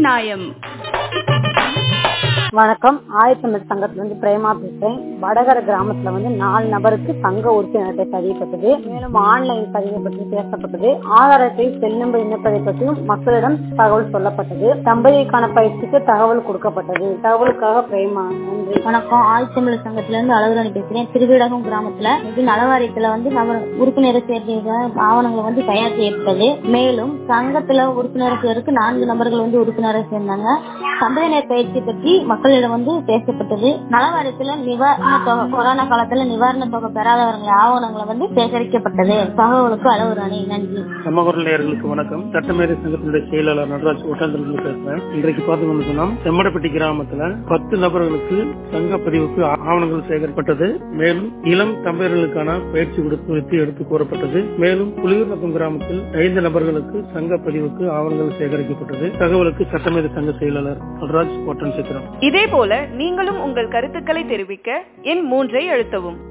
நியாயம் வணக்கம் ஆயத்தமிழ் சங்கத்துல இருந்து பிரேமா பேசுறேன் வடகர கிராமத்துல வந்து நாலு நபருக்கு சங்க உறுப்பினர் அட்டை பதியப்பட்டது மேலும் ஆன்லைன் பதிவை பற்றி பேசப்பட்டது ஆதார் அட்டை செல் நம்பர் இணைப்பதை பற்றியும் மக்களிடம் தகவல் சொல்லப்பட்டது தம்பதிக்கான பயிற்சிக்கு தகவல் கொடுக்கப்பட்டது தகவலுக்காக பிரேமா நன்றி வணக்கம் ஆதித்தமிழ் சங்கத்துல இருந்து அழகுராணி பேசுறேன் திருவிடகம் கிராமத்துல இது நலவாரியத்துல வந்து நம்ம உறுப்பினர் சேர்க்கை ஆவணங்கள் வந்து தயார் செய்யப்பட்டது மேலும் சங்கத்துல உறுப்பினர் சேர்க்கு நான்கு நபர்கள் வந்து உறுப்பினராக சேர்ந்தாங்க சந்ததியினர் பயிற்சி பற்றி மக்களிடம் வந்து பேசப்பட்டது நலவாரியத்துல நிவாரண தொகை கொரோனா காலத்துல நிவாரண தொகை பெறாதவர்கள் ஆவணங்களை வந்து சேகரிக்கப்பட்டது தகவலுக்கு அழகுராணி நன்றி சமகுரல் நேயர்களுக்கு வணக்கம் சட்டமேதை சங்கத்தினுடைய செயலாளர் நடராஜ் ஒட்டந்திலிருந்து பேசுறேன் இன்றைக்கு பார்த்தோம்னு சொன்னா செம்மடப்பட்டி கிராமத்துல பத்து நபர்களுக்கு சங்க பதிவுக்கு ஆவணங்கள் சேகரிக்கப்பட்டது மேலும் இளம் தம்பதியர்களுக்கான பயிற்சி கொடுத்து குறித்து எடுத்து கூறப்பட்டது மேலும் புலியூர்நத்தம் கிராமத்தில் ஐந்து நபர்களுக்கு சங்க பதிவுக்கு ஆவணங்கள் சேகரிக்கப்பட்டது தகவலுக்கு சட்டமேதை சங்க செயலாளர் நடராஜ் ஒட்டன் சித்திரம் இதே போல நீங்களும் உங்கள் கருத்துக்களை தெரிவிக்க எண் மூன்றை அழுத்தவும்